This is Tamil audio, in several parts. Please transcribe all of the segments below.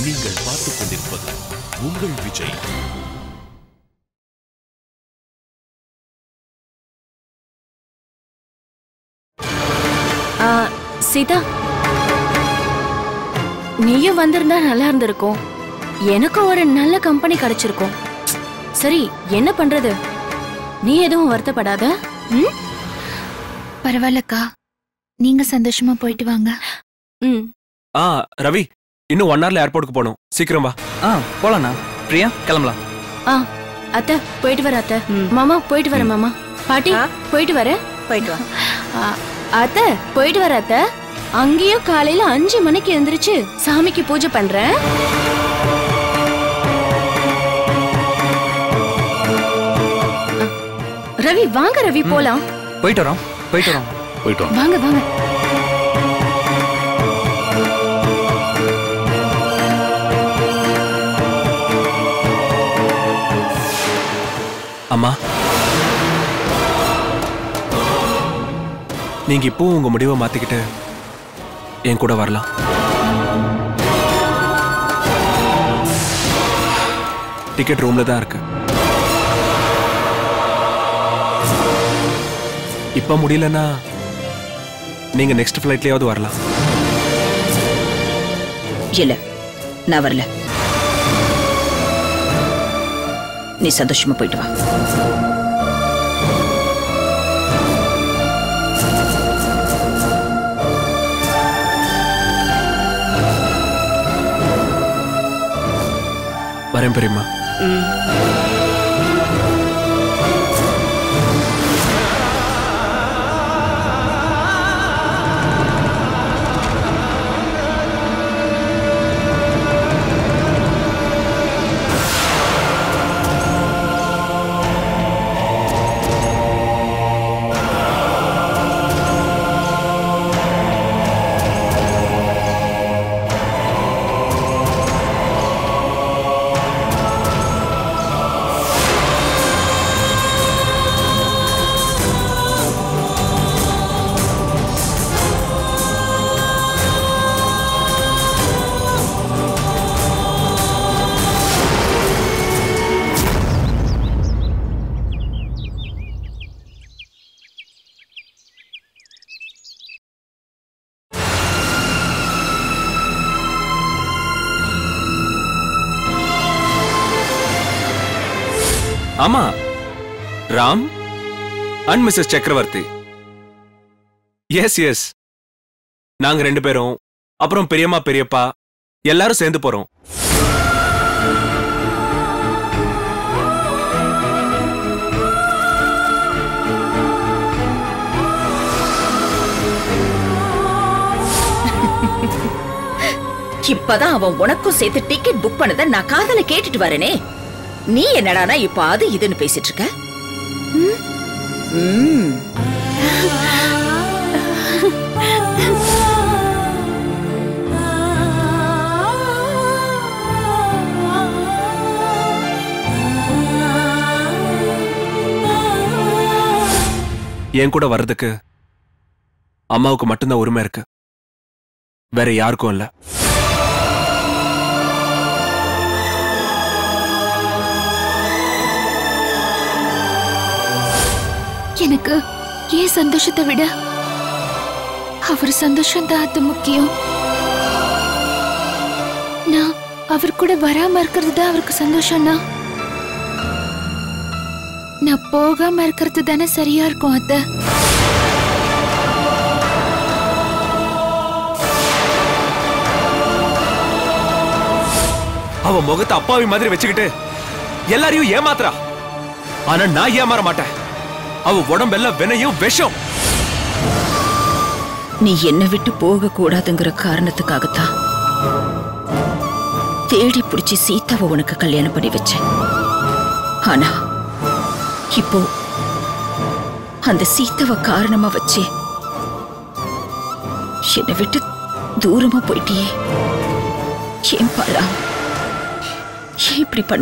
நீங்கள் பார்த்துக் கொண்டிருப்பது உங்கள் விஜய் ஆ, சீதா நீயும் வந்திருந்தா நல்லா இருந்திருக்கும் எனக்கும் ஒரு நல்ல கம்பெனி கிடைச்சிருக்கும் சரி என்ன பண்றது நீ எதுவும் வருத்தப்படாத ம்? பரவாயில்லக்கா நீங்க சந்தோஷமா போயிட்டு வாங்க ம் ஆ ரவி இன்னும் ஒன் ஹவர்ல ஏர்போர்ட்டுக்கு போகணும் சீக்கிரம் வா ஆ போலாண்ணா பிரியா கிளம்பலாம் ஆ அத்தை போயிட்டு வர அத்தை மாமா போயிட்டு வர மாமா பாட்டி போயிட்டு வர போயிட்டு வா ஆ, அத்தை போயிட்டு வர அத்தை அங்கேயும் காலையில அஞ்சு மணிக்கு எந்திரிச்சு சாமிக்கு பூஜை பண்றேன் ரவி வாங்க ரவி போலாம் போயிட்டு வரோம் போயிட்டு வரோம் போயிட்டு வாங்க வாங்க வாங்க அம்மா நீங்க இப்பவும் உங்க முடிவை மாத்திக்கிட்டு என் கூட வரலாம் டிக்கெட் ரூம்ல தான் இருக்கு இப்ப முடியலன்னா நீங்க நெக்ஸ்ட் ஃபிளைட்லயாவது வரலாம் இல்ல நான் வரல நீ சந்தோஷமா போயிட்டு வா வரேன் பெரியம்மா ஆமா Ram and Mrs Chakravarthy yes yes நாங்க ரெண்டு பேரும் அப்புறம் பெரியம்மா பெரியப்பா எல்லாரும் சேர்ந்து போறோம் இப்பதான் அவன் உனக்கும் சேர்த்து டிக்கெட் புக் பண்ணத நான் காதல கேட்டுட்டு வரேனே நீ என்னடானா இப்ப அது இதுன்னு பேசிட்டு இருக்க ம். என் கூட வர்றதுக்கு அம்மாவுக்கு மட்டும்தான் உரிமை இருக்கு வேற யாருக்கும் இல்ல எனக்கு ஏன் சந்தோஷத்தை விட அவர் சந்தோஷம் தான் அது முக்கியம் நான் அவர் கூட வராம இருக்கிறது தான் அவருக்கு சந்தோஷம்னா நான் போகாம இருக்கிறது தானே சரியா இருக்கும் அத்தை அவ முகத்தை அப்பாவி மாதிரி வச்சுக்கிட்டு எல்லாரையும் ஏமாத்துறா ஆனா நான் ஏமாற மாட்டேன் அவ உடம்பெல்லாம் வினையும் விஷம் நீ என்னை விட்டு போக கூடாதுங்கிற காரணத்துக்காகத்தான் தேடி பிடிச்சி சீதாவை உனக்கு கல்யாணம் பண்ணி வச்சேன் ஆனா இப்போ அந்த சீதாவை காரணமா வச்சே என்னை விட்டு தூரமா போயிட்டியே ஏன் பாரா ஏன் இப்படி பண்ண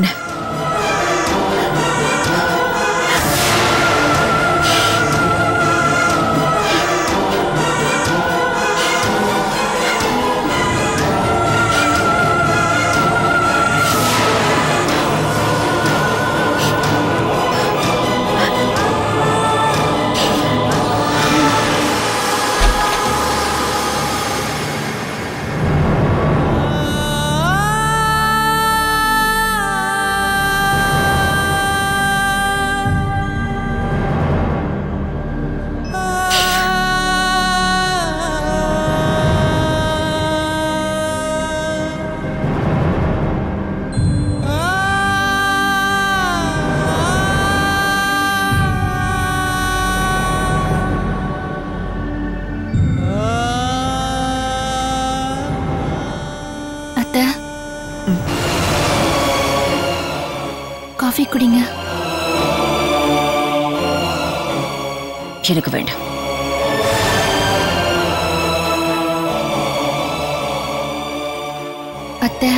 அத்தை காஃபி குடிங்க எனக்கு வேண்டாம் அத்தை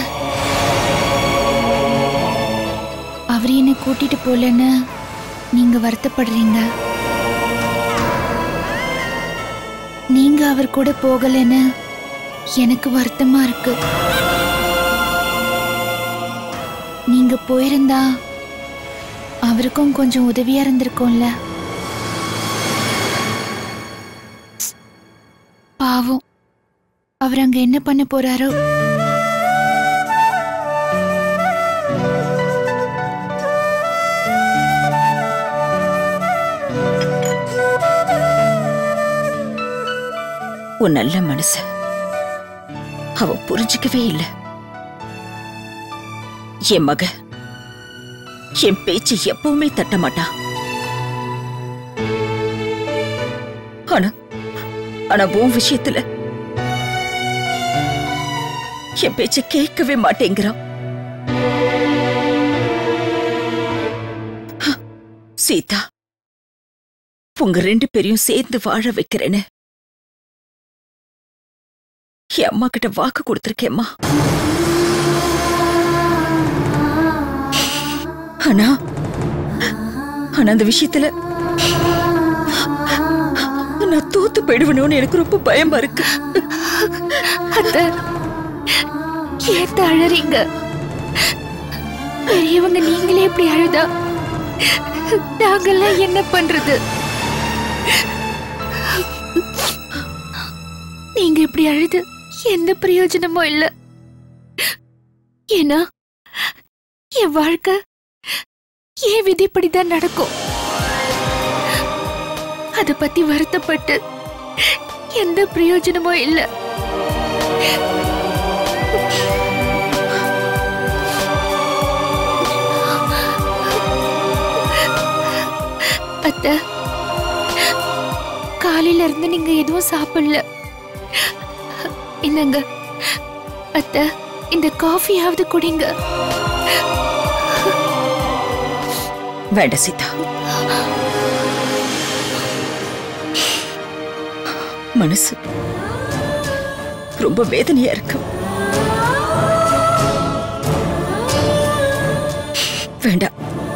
அவர் என்னை கூட்டிட்டு போலன்னு நீங்க வருத்தப்படுறீங்க நீங்க அவர் கூட போகலன்னு எனக்கு வருத்தமா இருக்கு நீங்க போயிருந்தா அவருக்கும் கொஞ்சம் உதவியா இருந்திருக்கும்ல பாவம் அவர் அங்க என்ன பண்ண போறாரோ உன் நல்ல மனச அவ புரிஞ்சுக்கவே இல்ல என் மக என் பேச்சு எப்பவுமே தட்ட மாட்டா ஆனா ஆனா உன் விஷயத்துல என் பேச்ச கேட்கவே மாட்டேங்கிறான் ஹ, சீதா உங்க ரெண்டு பேரையும் சேர்ந்து வாழ வைக்கிறேன்னு என் அம்மா கிட்ட வாக்கு கொடுத்திருக்கேம்மா ஆனா ஆனா அந்த விஷயத்துல நான் தோத்து போயிடுவேணும்னு எனக்கு ரொம்ப பயமா இருக்கு அத்தை ஏத்த அழறீங்க பெரியவங்க நீங்களே இப்படி அழுதா நாங்கெல்லாம் என்ன பண்றது நீங்க இப்படி அழுது எந்த பிரயோஜனமும் இல்ல ஏன்னா என் வாழ்க்கை என் விதிப்படிதான் நடக்கும் அத பத்தி வருத்தப்பட்டு எந்த பிரயோஜனமும் இல்ல அத்தை காலையில இருந்து நீங்க எதுவும் சாப்பிடல என்னங்க அத்தை இந்த காஃபியாவது குடிங்க வேண்டாம் சீதா மனசு ரொம்ப வேதனையா இருக்கு வேண்டாம்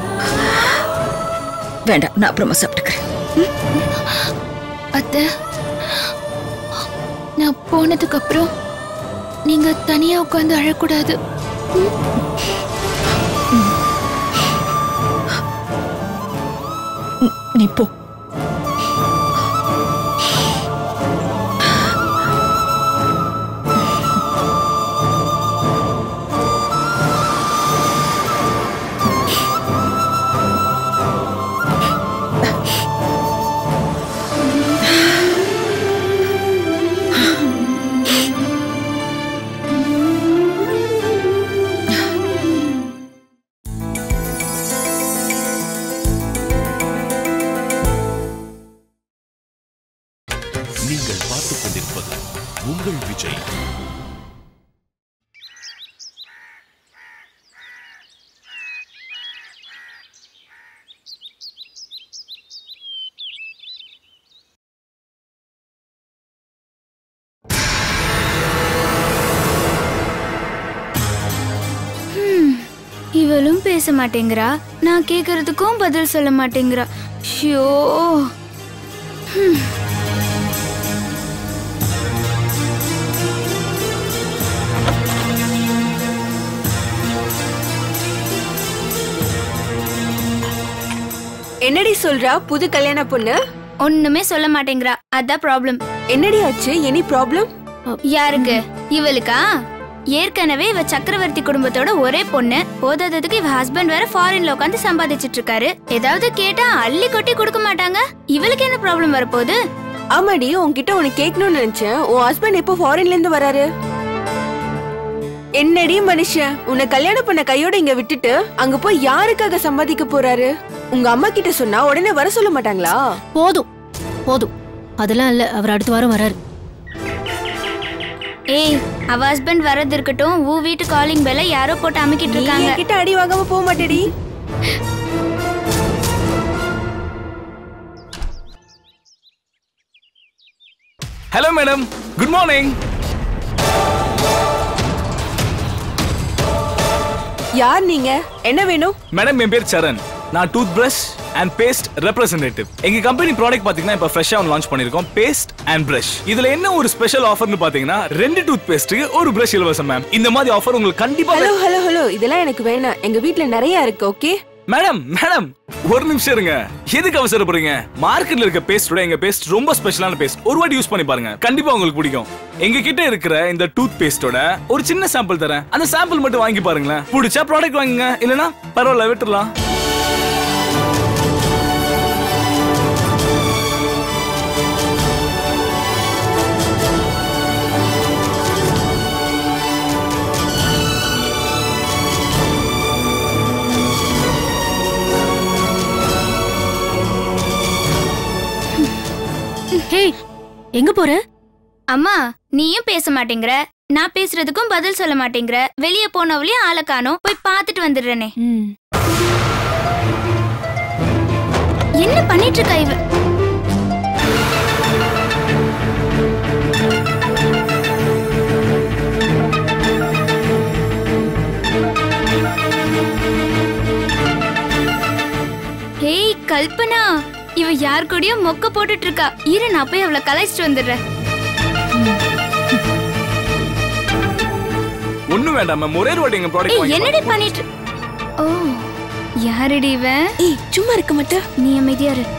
வேண்டாம் நான் அப்புறமா சாப்பிட்டுக்கிறேன் அத்தை நான் போனதுக்கு அப்புறம் நீங்க தனியா உட்கார்ந்து அழக்கூடாது நீ போ நீங்கள் பார்த்துக் கொண்டிருப்பது உங்கள் விஜய் இவளும் பேச மாட்டேங்கிறா நான் கேக்குறதுக்கும் பதில் சொல்ல மாட்டேங்கிறா ஷியோ என்னடி சொல்றா புது கல்யாண பொண்ணு ஒண்ணுமே சொல்ல மாட்டேங்கிறா அதான் ப்ராப்ளம் என்னடி ஆச்சு எனி ப்ராப்ளம் யாருக்கு இவளுக்கா ஏற்கனவே இவ சக்கரவர்த்தி குடும்பத்தோட ஒரே பொண்ணு போதாததுக்கு இவ ஹஸ்பண்ட் வேற ஃபாரின்ல உட்காந்து சம்பாதிச்சிட்டு இருக்காரு ஏதாவது கேட்டா அள்ளி கொட்டி கொடுக்க மாட்டாங்க இவளுக்கு என்ன ப்ராப்ளம் வரப்போகுது ஆமாடி உன்கிட்ட உன்னை கேட்கணும்னு நினைச்சேன் உன் ஹஸ்பண்ட் எப்போ ஃபாரின்ல இருந்து வராரு என்னடி மனுஷன் உன்னை கல்யாணம் பண்ண கையோட இங்க விட்டுட்டு அங்க போய் யாருக்காக சம்பாதிக்க போறாரு உங்க அம்மா கிட்ட சொன்னா உடனே வர சொல்ல மாட்டாங்களா போதும் போதும் அதெல்லாம் இல்ல அவர் அடுத்த வாரம் வராரு ஏய் அவ ஹஸ்பண்ட் வரது இருக்கட்டும் ஊ வீட்டு காலிங் பெல்ல யாரோ போட்டு அமுக்கிட்டு நீ இருக்காங்க என்கிட்ட அடி வாங்காம போக மாட்டேடி ஹலோ மேடம் குட் மார்னிங் யார் நீங்க என்ன வேணும் மேடம் என் பேர் சரண் நான் tooth brush and paste representative எங்க கம்பெனி ப்ராடக்ட் பாத்தீங்கன்னா இப்ப ஃப்ரெஷ்ஷா ஒன்று லான்ச் பண்ணிருக்கோம் பேஸ்ட் அண்ட் பிரஷ் இதுல என்ன ஒரு ஸ்பெஷல் ஆஃபர்னு பாத்தீங்கன்னா ரெண்டு டூத் பேஸ்ட்டுக்கு ஒரு பிரஷ் இலவசம் மேம் இந்த மாதிரி ஆஃபர் உங்களுக்கு கண்டிப்பா ஹலோ ஹலோ ஹலோ இதெல்லாம் எனக்கு வேணாம் எங்க வீட்ல நிறைய இருக்கு ஓகே மேடம் மேடம் ஒரு நிமிஷம் இருங்க எதுக்கு அவசரப்படுறீங்க மார்க்கெட்ல இருக்க பேஸ்டோட எங்க பேஸ்ட் ரொம்ப ஸ்பெஷலான பேஸ்ட் ஒரு வாட்டி யூஸ் பண்ணி பாருங்க கண்டிப்பா உங்களுக்கு பிடிக்கும் எங்க கிட்ட இருக்கிற இந்த டூத் பேஸ்டோட ஒரு சின்ன சாம்பிள் தரேன் அந்த சாம்பிள் மட்டும் வாங்கி பாருங்களேன் பிடிச்சா ப்ராடக்ட் வாங்குங்க இல்லனா பரவாயில்ல விட்டுறலாம் ஹே எங்க போற அம்மா நீயும் பேச மாட்டேங்கிற நான் பேசுறதுக்கும் பதில் சொல்ல மாட்டேங்கிற வெளிய போனவளையும் ஆளை காணோம் போய் பார்த்துட்டு வந்துடுறேனே ம் என்ன பண்ணிட்டு இருக்கா இவ ஹேய் கல்பனா இவ யார் கூடயும் மொக்க போட்டுட்டு இருக்கா இரு நான் போய் அவளை கலாய்ச்சிட்டு வந்துடுறேன் ஒண்ணும் வேண்டாம் மேம் ஒரே ஒரு வாட்டி எங்க ப்ராடக்ட் ஏய் வாங்கி என்னடி பண்ணிட்டு ஓ யாரடி இவன் ஏய் சும்மா இருக்க மாட்டே நீ அமைதியா இரு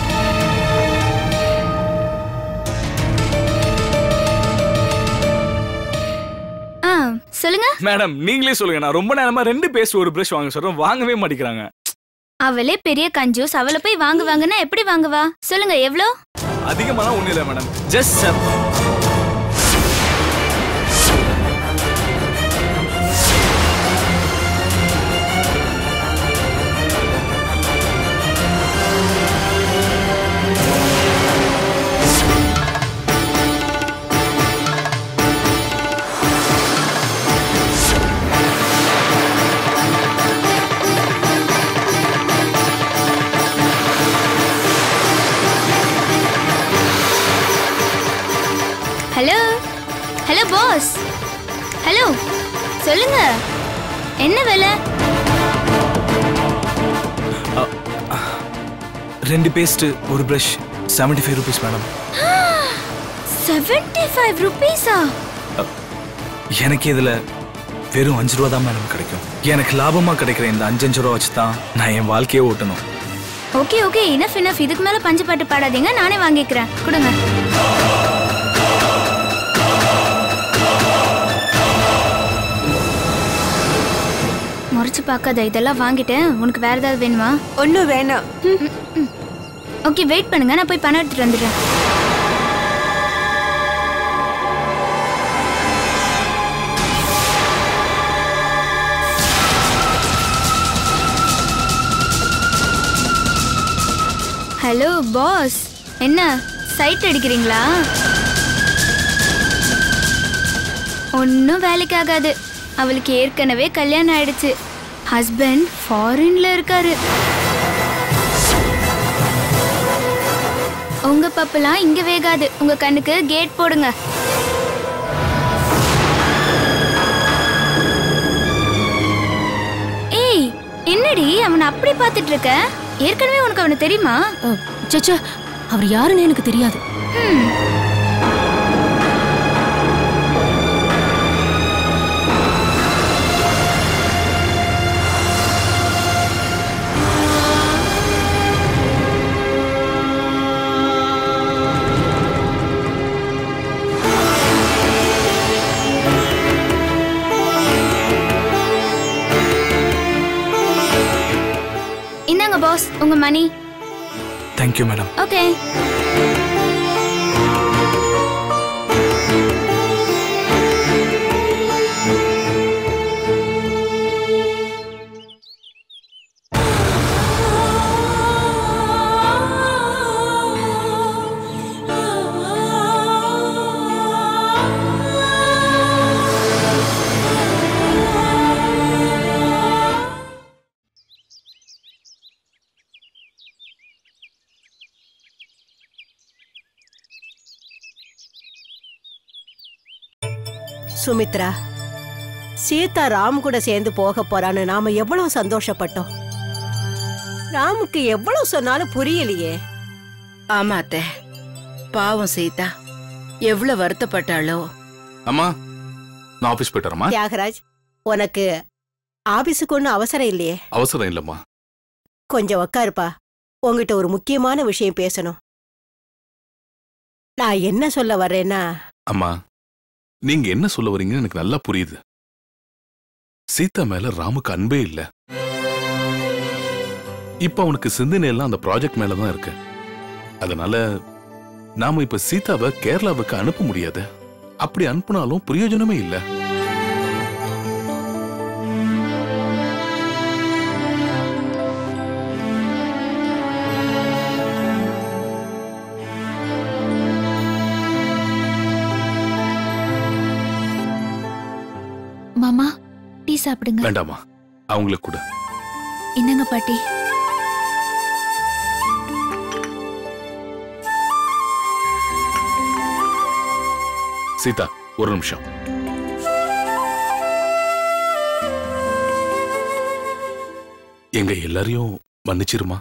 ஆ சொல்லுங்க மேடம் நீங்களே சொல்லுங்க நான் ரொம்ப நேரமா ரெண்டு பேஸ்ட் ஒரு பிரஷ் வாங்க சொல்றேன் வாங்கவே மாட்டேங்கிறாங்க அவளே பெரிய கஞ்சூஸ் அவளை போய் வாங்க வாங்கன்னா எப்படி வாங்குவா சொல்லுங்க எவ்வளோ அதிகமாலாம் ஒண்ணும் இல்ல madam just hello hello boss hello சொல்லுங்க என்ன வேலை ரெண்டு பேஸ்ட் ஒரு brush seventy five rupees madam seventy five ருபீஸா எனக்கு இதுல வெறும் அஞ்சு ரூபா தான் மேடம் கிடைக்கும் எனக்கு லாபமா கிடைக்கிற இந்த அஞ்சு அஞ்சு ரூபா வச்சு தான் நான் என் வாழ்க்கையே ஓட்டணும் ஓகே ஓகே இனஃப் இனஃப் இதுக்கு மேல பஞ்சு பாட்டு பாடாதீங்க நானே வாங்கிக்கிறேன் கொடுங்க முறைச்சு பார்க்காத இதெல்லாம் வாங்கிட்டேன் உனக்கு வேற ஏதாவது வேணுமா ஒன்னும் வேணாம் ஓகே வெயிட் பண்ணுங்க நான் போய் பணம் எடுத்துட்டு வந்துடுறேன் ஹலோ பாஸ் என்ன சைட் அடிக்கிறீங்களா ஒன்றும் வேலைக்கு ஆகாது அவளுக்கு ஏற்கனவே கல்யாணம் ஆயிடுச்சு ஹஸ்பண்ட் ஃபாரின்ல இருக்காரு உங்க பப்புலாம் இங்க வேகாது உங்க கண்ணுக்கு கேட் போடுங்க ஏய் என்னடி அவனை அப்படி பார்த்துட்டு இருக்க ஏற்கனவே உனக்கு அவனை தெரியுமா சச்சா அவர் யாருன்னு எனக்கு தெரியாது ஹம். இந்தாங்க பாஸ் உங்க money thank you madam okay Sumithra Seetha Ram கூட சேர்ந்து போக போறான்னு நாம எவ்வளவு சந்தோஷப்பட்டோம் ராமுக்கு எவ்வளவு சொன்னாலும் புரியலையே ஆமா அத்தை பாவம் சீதா எவ்வளவு வருத்தப்பட்டாளோ அம்மா நான் ஆபீஸ் போயிட்டுறேம்மா தியாகராஜ் உனக்கு ஆபீஸுக்கு ஒன்றும் அவசரம் இல்லையே அவசரம் இல்லம்மா கொஞ்சம் உக்காருப்பா உங்ககிட்ட ஒரு முக்கியமான விஷயம் பேசணும் நான் என்ன சொல்ல வர்றேன்னா அம்மா நீங்க என்ன சொல்ல வரீங்கன்னு எனக்கு நல்லா புரியுது சீதா மேல ராமுக்கு அன்பே இல்ல இப்ப அவனுக்கு சிந்தனை எல்லாம் அந்த ப்ராஜெக்ட் மேல தான் இருக்கு அதனால நாம இப்ப சீதாவை கேரளாவுக்கு அனுப்ப முடியாது அப்படி அனுப்புனாலும் பிரயோஜனமே இல்ல மாமா டீ சாப்பிடுங்க வேண்டாமா அவங்களுக்கு கூட என்னங்க பாட்டி சீதா ஒரு நிமிஷம் எங்க எல்லாரையும் மன்னிச்சிருமா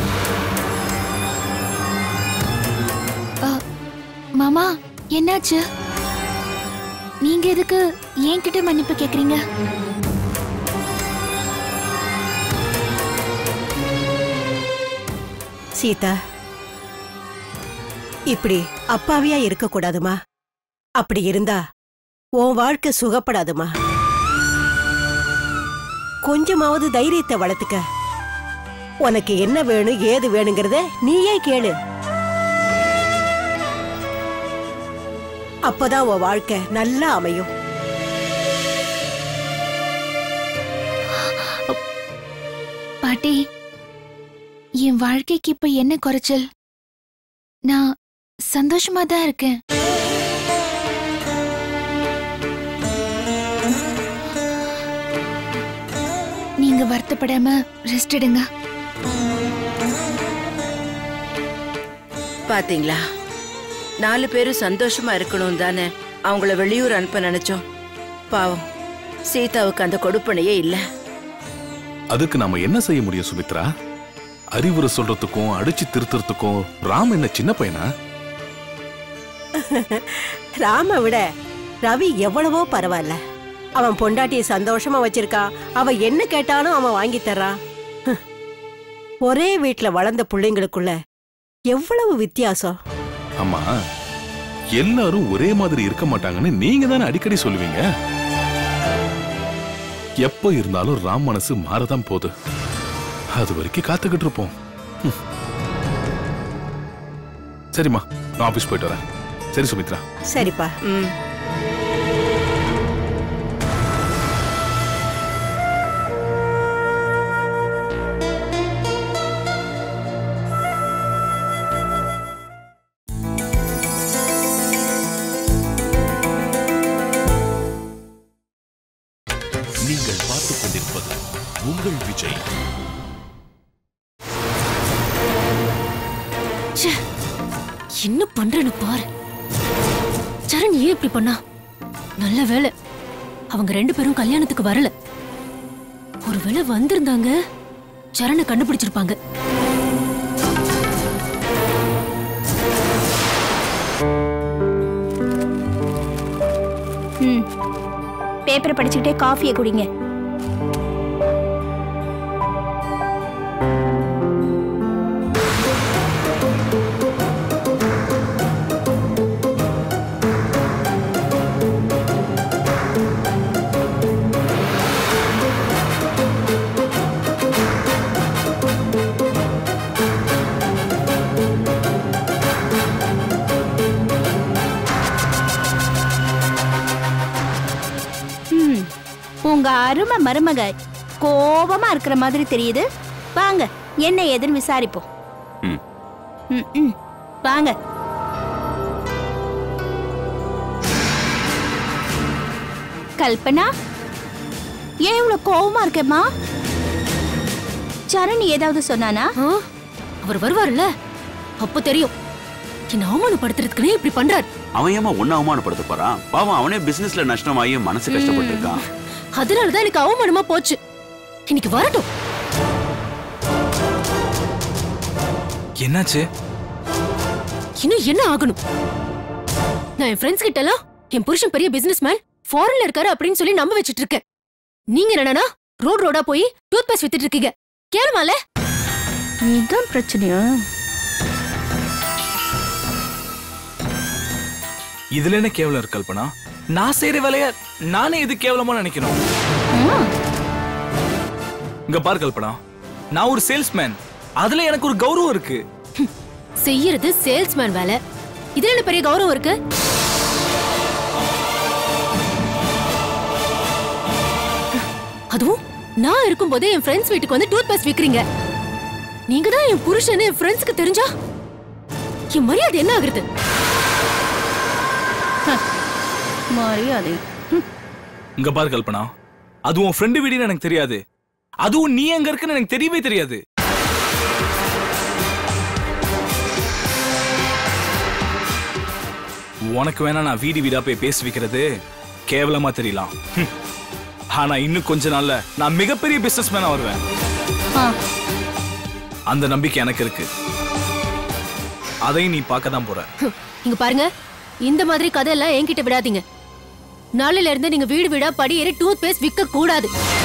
மாமா என்னாச்சு நீங்க எதுக்கு என்கிட்ட மன்னிப்பு கேக்குறீங்க சீதா இப்படி அப்பாவியா இருக்க கூடாதுமா அப்படி இருந்தா உன் வாழ்க்கை சுகப்படாதுமா கொஞ்சமாவது தைரியத்தை வளர்த்துக்க உனக்கு என்ன வேணும் ஏது வேணுங்கிறத நீயே கேளு அப்பதான் உன் வாழ்க்கை நல்லா அமையும் பாட்டி என் வாழ்க்கைக்கு இப்ப என்ன குறைச்சல் நான் சந்தோஷமா தான் இருக்கேன் நீங்க வருத்தப்படாம ரெஸ்ட் எடுங்க பாத்தீங்களா நாலு பேரும் சந்தோஷமா இருக்கணும் தானே அவங்கள வெளியூர் அனுப்ப நினைச்சோம் பாவம் சீதாவுக்கு அந்த கொடுப்பனையே இல்ல அதுக்கு நாம என்ன செய்ய முடியும் சுமித்ரா அறிவுரை சொல்றதுக்கும் அடிச்சு திருத்துறதுக்கும் ராம் என்ன சின்ன பையனா ராம விட ரவி எவ்வளவோ பரவாயில்ல அவன் பொண்டாட்டியை சந்தோஷமா வச்சிருக்கான் அவ என்ன கேட்டாலும் அவன் வாங்கி தர்றான் ஹ். ஒரே வீட்ல வளர்ந்த பிள்ளைங்களுக்குள்ள எவ்வளவு வித்தியாசம் ஆமா எல்லாரும் ஒரே மாதிரி இருக்க மாட்டாங்கன்னு நீங்க தானே அடிக்கடி சொல்லுவீங்க எப்ப இருந்தாலும் ராம் மனசு மாறதான் போகுது அது வரைக்கும் காத்துக்கிட்டு இருப்போம் ம். சரிம்மா நான் ஆபீஸ் போயிட்டு வரேன் சரி சுமித்ரா சரிப்பா ம் நீங்கள் பார்த்துக் கொண்டிருப்பது உங்கள் விஜய் என்ன பண்றேன்னு பாரு சரண் ஏன் இப்படி பண்ணா நல்ல வேலை அவங்க ரெண்டு பேரும் கல்யாணத்துக்கு வரல ஒருவேளை வந்திருந்தாங்க சரணை கண்டுபிடிச்சிருப்பாங்க ம் பேப்பரை படிச்சுக்கிட்டே காஃபியை குடிங்க ம் உங்க அருமை மருமக கோபமா இருக்கிற மாதிரி தெரியுது வாங்க என்ன ஏதுன்னு விசாரிப்போம் ம். ம், ம். வாங்க கல்பனா ஏன் இவ்வளவு கோவமா இருக்கேம்மா சரண் ஏதாவது சொன்னானா ஆ, அவர் வருவாருல்ல அப்ப தெரியும் என்ன அவமானப்படுத்துறதுக்குன்னே இப்படி பண்றாரு அவன் ஏமா ஒன்னும் அவமானப்படுத்த போறான் பாவம் அவனே பிசினஸ்ல நஷ்டமாகி மனசு கஷ்டப்பட்டு இருக்கான் அதனாலதான் எனக்கு அவமானமா போச்சு இன்னைக்கு வரட்டும் என்னாச்சு இன்னும் என்ன ஆகணும் நான் என் ஃப்ரெண்ட்ஸ் கிட்ட எல்லாம் என் புருஷன் பெரிய பிசினஸ் மேன் ஃபாரின்ல இருக்காரு அப்படின்னு சொல்லி நம்ப வச்சிட்டு இருக்கேன் நீங்க என்னன்னா ரோட் ரோடா போய் டூத் பேஸ்ட் வித்துட்டு இருக்கீங்க கேளுமால இதுதான் பிரச்சனையா இதுல என்ன கேவலம் இருக்கு கல்பனா நான் செய்யற வேலைய நானே இது கேவலமா நினைக்கணும் இங்க பாரு கல்பனா நான் ஒரு சேல்ஸ்மேன் அதுல எனக்கு ஒரு கௌரவம் இருக்கு செய்யறது சேல்ஸ்மேன் வேலை இதுல என்ன பெரிய கௌரவம் இருக்கு அதுவும் நான் இருக்கும்போதே என் ஃப்ரெண்ட்ஸ் வீட்டுக்கு வந்து டூத் பேஸ்ட் விக்கிறீங்க நீங்க தான் என் புருஷன் என் ஃப்ரெண்ட்ஸ்க்கு தெரிஞ்சா என் மரியாதை என்ன ஆகுறது மரியாதை இங்க பாரு கல்பனா அது உன் ஃப்ரெண்டு வீடுன்னு எனக்கு தெரியாது அதுவும் நீ எங்க இருக்குன்னு எனக்கு தெரியவே தெரியாது உனக்கு வேணா நான் வீடு வீடா போய் பேசி வைக்கிறது கேவலமா தெரியலாம் ஹம். ஆனா இன்னும் கொஞ்ச நாள்ல நான் மிகப்பெரிய பிசினஸ் மேனா வருவேன் அந்த நம்பிக்கை எனக்கு இருக்கு அதையும் நீ பார்க்க தான் போற ஹம், இங்க பாருங்க இந்த மாதிரி கதையெல்லாம் என்கிட்ட விடாதீங்க நாளையில இருந்து நீங்க வீடு வீடா படி ஏறி டூத் பேஸ்ட் விற்க கூடாது